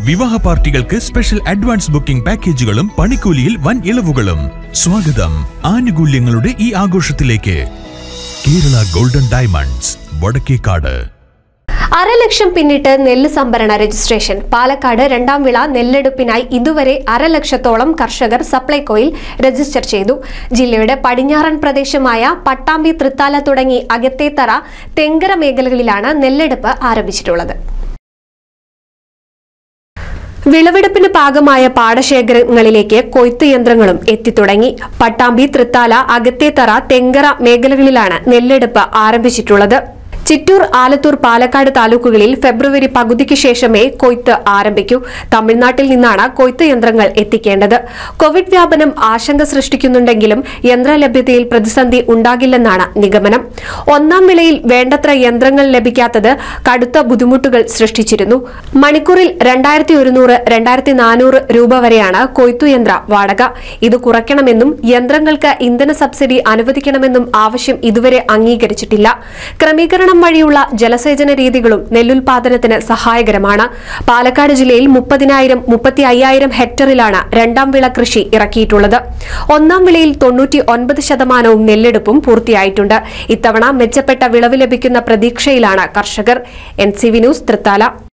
വിവാഹ പാർട്ടികൾക്ക് special advance booking പാക്കേജുകളും പണിക്കൂലിയിൽ വൻ ഇളവുകളും സ്വാഗതം ആനുകൂല്യങ്ങളുടെ ഈ ആഘോഷത്തിലേക്ക് കേരള ഗോൾഡൻ ഡയമണ്ട്സ് വടക്കേക്കാട് അരലക്ഷം പിന്നിട്ട് നെല്ല് സംഭരണ രജിസ്ട്രേഷൻ പാലക്കാട് രണ്ടാം വിള നെല്ലെടുപ്പിനായി ഇതുവരെ അരലക്ഷത്തോളം കർഷകർ സപ്ലൈകോയിൽ രജിസ്റ്റർ ചെയ്തു ജില്ലയുടെ പടിഞ്ഞാറൻ പ്രദേശമായ പട്ടാമ്പി തൃത്താല തുടങ്ങി അകത്തേത്തറ തെങ്കര മേഖലകളിലാണ് നെല്ലെടുപ്പ് ആരംഭിച്ചിട്ടുള്ളത് വിളവെടുപ്പിന് പാകമായ പാടശേഖരങ്ങളിലേക്ക് കൊയ്ത്ത് യന്ത്രങ്ങളും എത്തിത്തുടങ്ങി പട്ടാമ്പി തൃത്താല അകത്തേത്തറ തെങ്കര മേഖലകളിലാണ് നെല്ലെടുപ്പ് ആരംഭിച്ചിട്ടുള്ളത് ചിറ്റൂർ ആലത്തൂർ പാലക്കാട് താലൂക്കുകളിൽ ഫെബ്രുവരി പകുതിക്ക് ശേഷമേ കൊയ്ത്ത് ആരംഭിക്കൂ തമിഴ്നാട്ടിൽ നിന്നാണ് കൊയ്ത്ത് യന്ത്രങ്ങൾ എത്തിക്കേണ്ടത് കോവിഡ് വ്യാപനം ആശങ്ക സൃഷ്ടിക്കുന്നുണ്ടെങ്കിലും യന്ത്രലഭ്യതയിൽ പ്രതിസന്ധി ഉണ്ടാകില്ലെന്നാണ് നിഗമനം ഒന്നാം വിളയിൽ വേണ്ടത്ര യന്ത്രങ്ങൾ ലഭിക്കാത്തത് കടുത്ത ബുദ്ധിമുട്ടുകൾ സൃഷ്ടിച്ചിരുന്നു മണിക്കൂറിൽ രണ്ടായിരത്തി ഒരുന്നൂറ് രണ്ടായിരത്തി നാനൂറ് രൂപ വരെയാണ് കൊയ്ത്തുയന്ത്ര വാടക ഇത് കുറയ്ക്കണമെന്നും യന്ത്രങ്ങൾക്ക് ഇന്ധന സബ്സിഡി അനുവദിക്കണമെന്നും ആവശ്യം ഇതുവരെ അംഗീകരിച്ചിട്ടില്ല ക്രമീകരണം വഴിയുള്ള ജലസേചന രീതികളും നെല്ലുൽപാദനത്തിന് സഹായകരമാണ് പാലക്കാട് ജില്ലയിൽ മുപ്പതിനായിരം മുപ്പത്തി അയ്യായിരം ഹെക്ടറിലാണ് രണ്ടാം വിള കൃഷി ഇറക്കിയിട്ടുള്ളത് ഒന്നാം വിളയിൽ തൊണ്ണൂറ്റി ഒൻപത് ശതമാനവും നെല്ലെടുപ്പും പൂർത്തിയായിട്ടുണ്ട് ഇത്തവണ മെച്ചപ്പെട്ട വിളവ് ലഭിക്കുന്ന പ്രതീക്ഷയിലാണ് കർഷകർ N C V news Thrithala